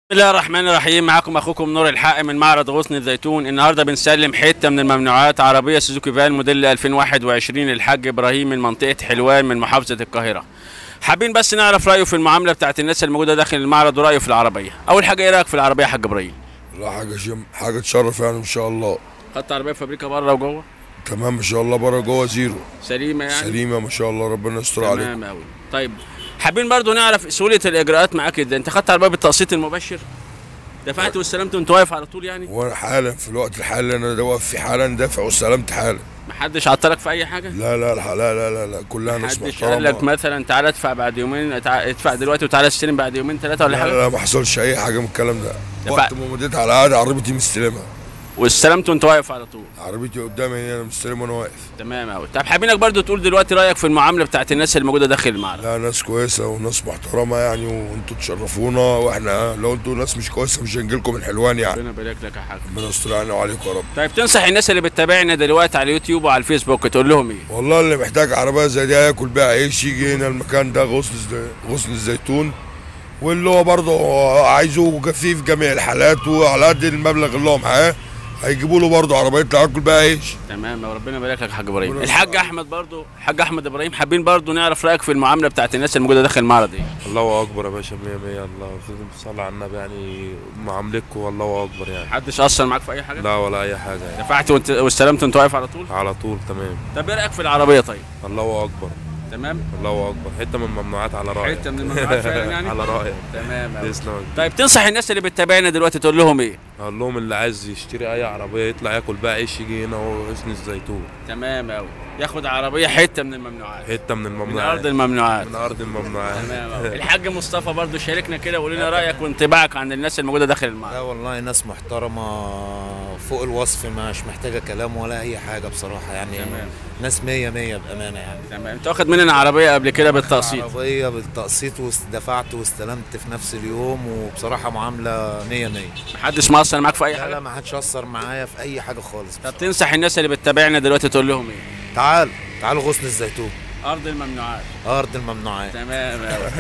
بسم الله الرحمن الرحيم معاكم اخوكم نور الحق من معرض غصن الزيتون النهارده بنسلم حته من الممنوعات عربيه سوزوكي فان موديل 2021 للحاج ابراهيم من منطقه حلوان من محافظه القاهره حابين بس نعرف رايه في المعامله بتاعت الناس الموجوده داخل المعرض ورايه في العربيه اول حاجه ايه رايك في العربيه يا حاج ابراهيم لا حاجة شم حاجة تشرف يعني ان شاء الله خدت عربيه فابريكا بره وجوه تمام ما شاء الله بره جوه زيرو سليمه يعني سليمة ما شاء الله ربنا يستر عليك تمام قوي طيب حابين برضو نعرف سهوله الاجراءات معاك ازاي انت خدت عربيه بالتقسيط المباشر دفعت واستلمت وانت واقف على طول يعني وانا حالا في الوقت الحالي انا ده واقف في حالا دافع واستلمت حالا محدش عطلك في اي حاجه لا لا لا لا لا لا, لا. كلها ناس محدش قال لك محترمة مثلا تعالى ادفع بعد يومين تع- ادفع دلوقتي وتعالى استلم بعد يومين ثلاثه ولا لا, حاجه لا ما حصلش اي حاجة من الكلام ده دفع- وقت ما مضيت على قاعدة عربيتي مستلمها واستلمت وانت واقف على طول عربيتي قدامي هنا انا مستلم وانا واقف تمام قوي طب حابينك برضو تقول دلوقتي رايك في المعامله بتاعت الناس اللي موجوده داخل المعرض لا ناس كويسة وناس محترمة يعني وانتوا تشرفونا واحنا لو انتوا ناس مش كويسة مش هنجيلكم من حلوان يعني ربنا يبارك لك يا حاج ربنا يستر علينا وعليكم يا رب طيب تنصح الناس اللي بتتابعنا دلوقتي على اليوتيوب وعلى الفيسبوك تقول لهم ايه والله اللي محتاج عربية زي دي هياكل بيها عيش يجي هنا المكان ده غصن الز- غصن الزيتون واللي هو برضه عايزه كفيف جميع الحالات وعلى قد المبلغ اللي هو معاه هيجيبوا له برضه عربية ياكل بيها عيش تمام وربنا يبارك لك يا حاج ابراهيم ربنا الحاج يستر. احمد برضو الحاج احمد ابراهيم حابين برضو نعرف رايك في المعامله بتاعت الناس اللي موجوده داخل المعرض ايه الله اكبر يا باشا مية مية الله صلى على النبي يعني معاملتكم والله اكبر يعني محدش اثر معاك في اي حاجه لا ولا اي حاجه يعني دفعت وانت واستلمت وانت واقف على طول على طول تمام طب ايه رايك في العربيه طيب الله اكبر تمام الله اكبر حته من الممنوعات على رايك حته من الممنوعات فعلا يعني على رايك تمام أوي. تسلم طيب تنصح الناس اللي بتتابعنا دلوقتي تقول لهم ايه اقول لهم اللي عايز يشتري اي عربيه يطلع ياكل بقى عيش يجي هنا هو حسن الزيتون تمام قوي ياخد عربيه حته من الممنوعات حته من من الممنوعات ارض الممنوعات من ارض الممنوعات تمام أوي. الحاج مصطفى برضو شاركنا كده وقول لنا رايك وانطباعك عن الناس الموجوده داخل لا المعرض والله ناس محترمة فوق الوصف مش محتاجة كلام ولا أي حاجة بصراحة يعني تمام. ناس مية مية بأمانة يعني تمام انت واخد مننا عربيه قبل كده بالتقسيط عربية بالتقسيط ودفعت واستلمت في نفس اليوم وبصراحة معاملة مية مية محدش مقصر معاك في اي لا لا حاجه ما حدش أثر معايا في أي حاجة خالص طب بصراحة. تنصح الناس اللي بتتابعنا دلوقتي تقول لهم ايه تعال تعالوا غصن الزيتون ارض الممنوعات أرض الممنوعات تمام أوي.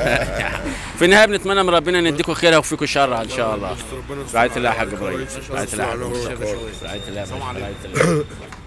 في النهايه بنتمنى من ربنا ان يديكم خيرها ويكفيكم شرها ان شاء الله ربنا يستر رعايه الله يا حاج عليك. ابراهيم ربنا رعايه يستر الله يا حاج عليك. ابراهيم رعايه الله يا باشا. رعايه الله